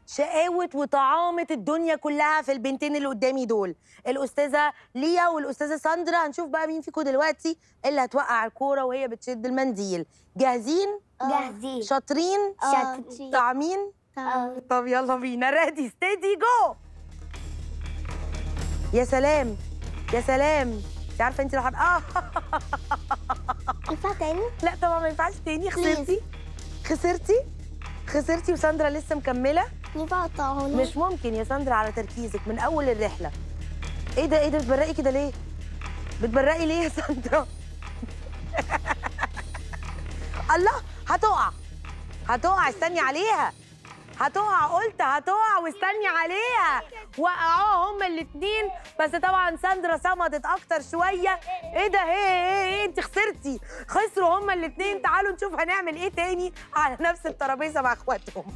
شقاوة وطعامة الدنيا كلها في البنتين اللي قدامي دول الأستاذة ليا والأستاذة ساندرا هنشوف بقى مين فيكم دلوقتي اللي هتوقع الكورة وهي بتشد المنديل جاهزين؟ جاهزين شاطرين؟ شاطرين. طعمين؟ آه. طب يلا بينا ريدي ستيدي جو يا سلام يا سلام انت عارفه انت لو حب... اه ينفع تاني؟ لا طبعا ما ينفعش تاني خسرتي خسرتي خسرتي وساندرا لسه مكمله ينفع اقطعهولي؟ مش ممكن يا ساندرا على تركيزك من اول الرحله ايه ده ايه ده بتبرقي كده ليه بتبرقي ليه يا ساندرا الله هتقع هتقع استني عليها هتقع قلت هتقع واستني عليها وقعوها هما الاتنين بس طبعا ساندرا صمدت اكتر شويه ايه ده ايه ايه ايه انت خسرتي خسروا هما الاتنين تعالوا نشوف هنعمل ايه تاني على نفس الترابيزه مع اخواتهم